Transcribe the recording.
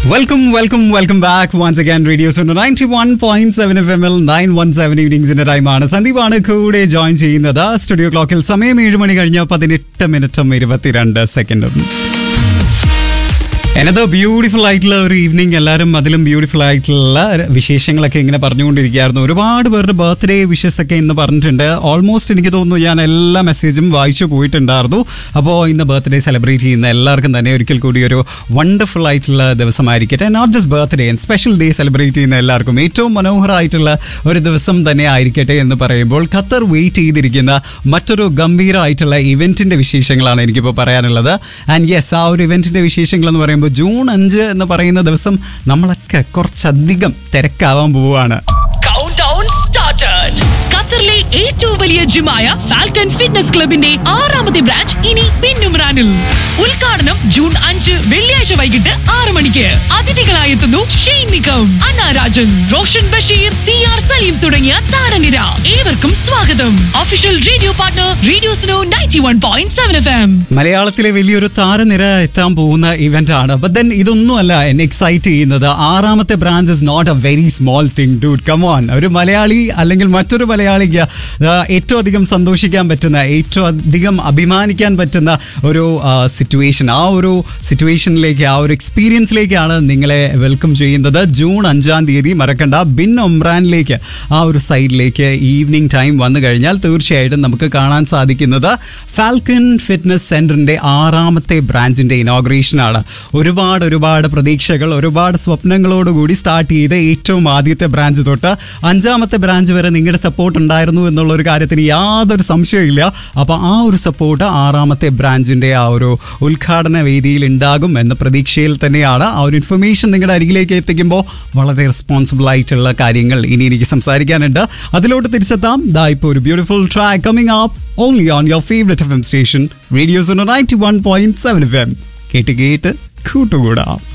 welcome welcome welcome back once again radios ninety one point seven F M L nine one seven ഈവനിങ്സിന്റെ ടൈമാണ് സന്ദീപാണ് കൂടെ join ചെയ്യുന്നത് studio ക്ലോക്കിൽ സമയം ഏഴ് മണി കഴിഞ്ഞ പതിനെട്ട് മിനിറ്റും ഇരുപത്തിരണ്ട് സെക്കൻഡും എന്നത് ബ്യൂട്ടിഫുൾ ആയിട്ടുള്ള ഒരു ഈവനിങ് എല്ലാവരും അതിലും ബ്യൂട്ടിഫുൾ ആയിട്ടുള്ള വിശേഷങ്ങളൊക്കെ ഇങ്ങനെ പറഞ്ഞുകൊണ്ടിരിക്കുകയായിരുന്നു ഒരുപാട് പേരുടെ ബർത്ത്ഡേ വിഷസ് ഒക്കെ ഇന്ന് പറഞ്ഞിട്ടുണ്ട് ഓൾമോസ്റ്റ് എനിക്ക് തോന്നുന്നു ഞാൻ എല്ലാ മെസ്സേജും വായിച്ചു പോയിട്ടുണ്ടായിരുന്നു അപ്പോൾ ഇന്ന് ബർത്ത്ഡേ സെലിബ്രേറ്റ് ചെയ്യുന്ന എല്ലാവർക്കും തന്നെ ഒരിക്കൽ കൂടി ഒരു വണ്ടർഫുൾ ആയിട്ടുള്ള ദിവസമായിരിക്കട്ടെ not just birthday special day celebrate ചെയ്യുന്ന എല്ലാവർക്കും ഏറ്റവും മനോഹരമായിട്ടുള്ള ഒരു ദിവസം തന്നെ ആയിരിക്കട്ടെ എന്ന് പറയുമ്പോൾ ഖത്തർ വെയിറ്റ് ചെയ്തിരിക്കുന്ന മറ്റൊരു ഗംഭീരമായിട്ടുള്ള ഇവന്റിന്റെ വിശേഷങ്ങളാണ് എനിക്കിപ്പോൾ പറയാനുള്ളത് ആൻഡ് യെസ് ആ ഒരു ഇവന്റിന്റെ വിശേഷങ്ങൾ എന്ന് പറയുമ്പോൾ ജൂൺ അഞ്ച് എന്ന് പറയുന്ന ദിവസം നമ്മളൊക്കെ കുറച്ചധികം തിരക്കാവാൻ പോവുകയാണ് കൗണ്ട് ഡൗൺ സ്റ്റാർട്ടഡ് ഖത്തറിലെ ഏറ്റവും വലിയ ജിമായ ഫാൽക്കൺ ഫിറ്റ്നസ് ക്ലബിന്റെ ആറാമത്തെ ബ്രാഞ്ച് ഇനി പിന്നുമ്രാനിൽ ഉദ്ഘാടനം ജൂൺ അഞ്ച് വെള്ളിയാഴ്ച വൈകിട്ട് ആറ് മണിക്ക് അതിഥികളായി എത്തുന്നു Shane Nigam Anna Rajan Roshan Basheer C R Saleem തുടങ്ങിയ താരനിര ഏവർക്കും സ്വാഗതം official radio partner radio Suno ninety one point seven F M മലയാളത്തിലെ വലിയൊരു താരനിര എത്താൻ പോകുന്ന ഇവന്റ് ആണ് ബട്ട് ദെൻ ഇതൊന്നുമല്ല എന്നെ എക്സൈറ്റ് ചെയ്യുന്നത് ആറാമത്തെ branch is not a very small thing dude come on Malayali അല്ലെങ്കിൽ മറ്റൊരു മലയാളിക്ക് ആ, ഏറ്റവും അധികം സന്തോഷിക്കാൻ പറ്റുന്ന ഏറ്റവും അധികം അഭിമാനിക്കാൻ പറ്റുന്ന ഒരു സിറ്റുവേഷൻ ആ ഒരു സിറ്റുവേഷനിലേക്ക് ആ ഒരു എക്സ്പീരിയൻസിലേക്കാണ് നിങ്ങളെ വെൽക്കം ചെയ്യുന്നത് ജൂൺ അഞ്ചാം തീയതി മറക്കണ്ട ബിൻ ഒമ്രാനിലേക്ക് ആ ഒരു സൈഡിലേക്ക് ഈവനിങ് ടൈം വന്നു കഴിഞ്ഞാൽ തീർച്ചയായിട്ടും നമുക്ക് കാണാൻ സാധിക്കുന്നത് ഫാൽക്കൺ ഫിറ്റ്നസ് സെന്ററിന്റെ ആറാമത്തെ ബ്രാഞ്ചിന്റെ ഇനോഗ്രേഷൻ ആണ് ഒരുപാട് ഒരുപാട് പ്രതീക്ഷകൾ ഒരുപാട് സ്വപ്നങ്ങളോടുകൂടി സ്റ്റാർട്ട് ചെയ്ത ഏറ്റവും ആദ്യത്തെ ബ്രാഞ്ച് തൊട്ട് അഞ്ചാമത്തെ ബ്രാഞ്ച് വരെ നിങ്ങളുടെ സപ്പോർട്ട് ഉണ്ടായിരുന്നു എന്നുള്ള ഒരു കാര്യത്തിന് യാതൊരു സംശയമില്ല അപ്പോൾ ആ ഒരു സപ്പോർട്ട് ആറാമത്തെ ബ്രാഞ്ചിന്റെ ആ ഒരു ഉദ്ഘാടന വേദിയിൽ ഉണ്ടാകും എന്ന പ്രതീക്ഷയിൽ തന്നെയാണ് ആ ഒരു ഇൻഫർമേഷൻ നിങ്ങളുടെ അരികിലേക്ക് എത്തിക്കുമ്പോൾ വളരെ റെസ്പോൺസിബിൾ ആയിട്ടുള്ള കാര്യങ്ങൾ ഇനി എനിക്ക് സംസാരിക്കാനുണ്ട് അതിലോട്ട് തിരിച്ചെത്താം ദാ ഇപ്പോൾ ഒരു beautiful track coming up only on your favourite F M station radios ninety one point seven F M കേട്ട് കേട്ട് കൂട്ടുകൂടാം